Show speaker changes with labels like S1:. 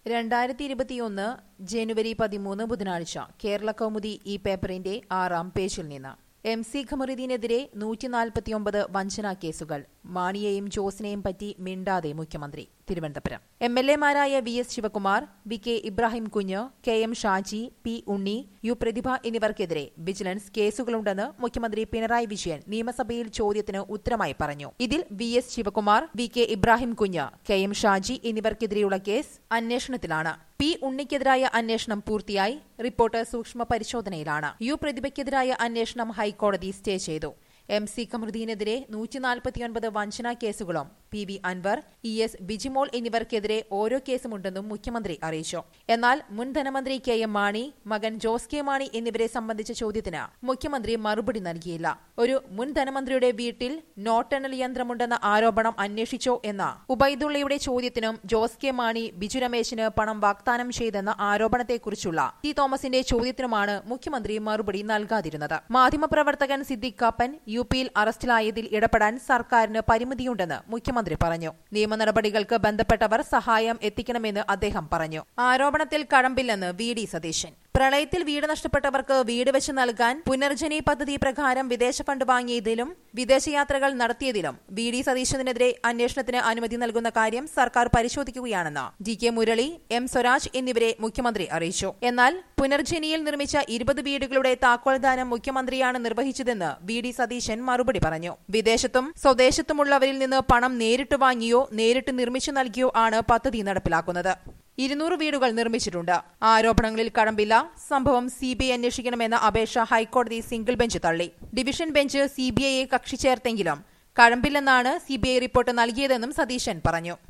S1: രണ്ടായിരത്തി ഇരുപത്തിയൊന്ന് ജനുവരി പതിമൂന്ന് ബുധനാഴ്ച കേരള കൗമുദി ഈ പേപ്പറിന്റെ ആറാം പേജിൽ നിന്ന് എം സി ഖമറുദ്ദീനെതിരെ നൂറ്റി നാൽപ്പത്തിയൊമ്പത് വഞ്ചനാ കേസുകൾ മാണിയെയും ജോസിനെയും പറ്റി മിണ്ടാതെ മുഖ്യമന്ത്രി തിരുവനന്തപുരം എം എൽ എമാരായ V S Sivakumar V K Ibrahim Kunju K M Shaji P Unni U Prathibha എന്നിവർക്കെതിരെ വിജിലൻസ് കേസുകളുണ്ടെന്ന് മുഖ്യമന്ത്രി പിണറായി വിജയൻ നിയമസഭയിൽ ചോദ്യത്തിന് ഉത്തരമായി പറഞ്ഞു ഇതിൽ V S Sivakumar V K Ibrahim Kunju K M Shaji എന്നിവർക്കെതിരെയുള്ള കേസ് അന്വേഷണത്തിലാണ് പി ഉണ്ണിക്കെതിരായ അന്വേഷണം പൂർത്തിയായി റിപ്പോർട്ട് സൂക്ഷ്മ പരിശോധനയിലാണ് യു പ്രതിഭയ്ക്കെതിരായ അന്വേഷണം ഹൈക്കോടതി സ്റ്റേ ചെയ്തു എം സി കമറുദ്ദീനെതിരെ നൂറ്റി നാൽപ്പത്തിയൊൻപത് വഞ്ചനാ കേസുകളും P V Anvar E S Bijimol എന്നിവർക്കെതിരെ ഓരോ കേസുമുണ്ടെന്നും മുഖ്യമന്ത്രി അറിയിച്ചു എന്നാൽ മുൻ ധനമന്ത്രി കെ എം മാണി മകൻ ജോസ് കെ മാണി എന്നിവരെ സംബന്ധിച്ച ചോദ്യത്തിന് മുഖ്യമന്ത്രി മറുപടി നൽകിയില്ല ഒരു മുൻ ധനമന്ത്രിയുടെ വീട്ടിൽ നോട്ടെണ്ണൽ യന്ത്രമുണ്ടെന്ന ആരോപണം അന്വേഷിച്ചോ എന്ന ഉബൈദുള്ളയുടെ ചോദ്യത്തിനും ജോസ് കെ മാണി ബിജു രമേശിന് പണം വാഗ്ദാനം ചെയ്തെന്ന ആരോപണത്തെക്കുറിച്ചുള്ള ടി തോമസിന്റെ ചോദ്യത്തിനുമാണ് മുഖ്യമന്ത്രി മറുപടി നൽകാതിരുന്നത് മാധ്യമപ്രവർത്തകൻ സിദ്ദിഖ് കാപ്പൻ യു പിയിൽ അറസ്റ്റിലായതിൽ ഇടപെടാൻ സർക്കാരിന് പരിമിതിയുണ്ടെന്ന് മുഖ്യമന്ത്രി പറഞ്ഞു നിയമ നടപടികൾക്ക് ബന്ധപ്പെട്ടവർ സഹായം എത്തിക്കണമെന്ന് അദ്ദേഹം പറഞ്ഞു ആരോപണത്തിൽ കഴമ്പില്ലെന്ന് വി ഡി സതീശൻ പ്രളയത്തിൽ വീട് നഷ്ടപ്പെട്ടവർക്ക് വീട് വെച്ച് നൽകാൻ പുനർജനി പദ്ധതി പ്രകാരം വിദേശ ഫണ്ട് വാങ്ങിയതിലും വിദേശയാത്രകൾ നടത്തിയതിലും വി ഡി സതീശനെതിരെ അന്വേഷണത്തിന് അനുമതി നൽകുന്ന കാര്യം സർക്കാർ പരിശോധിക്കുകയാണെന്ന് G K Murali M Swaraj എന്നിവരെ മുഖ്യമന്ത്രി അറിയിച്ചു എന്നാൽ പുനർജനിയിൽ നിർമ്മിച്ച ഇരുപത് വീടുകളുടെ താക്കോൽദാനം മുഖ്യമന്ത്രിയാണ് നിർവഹിച്ചതെന്ന് വി ഡി സതീശൻ മറുപടി പറഞ്ഞു വിദേശത്തും സ്വദേശത്തുമുള്ളവരിൽ നിന്ന് പണം നേരിട്ട് വാങ്ങിയോ നേരിട്ട് നിർമ്മിച്ചു നൽകിയോ ആണ് പദ്ധതി നടപ്പിലാക്കുന്നത് ഇരുന്നൂറ് വീടുകൾ നിർമ്മിച്ചിട്ടുണ്ട് ആരോപണങ്ങളിൽ കഴമ്പില്ല സംഭവം സി ബി ഐ അന്വേഷിക്കണമെന്ന അപേക്ഷ ഹൈക്കോടതി സിംഗിൾ ബെഞ്ച് തള്ളി ഡിവിഷൻ ബെഞ്ച് സി ബി ഐയെ കക്ഷി ചേർത്തെങ്കിലും കഴമ്പില്ലെന്നാണ് സി ബി ഐ റിപ്പോർട്ട് നൽകിയതെന്നും സതീശൻ പറഞ്ഞു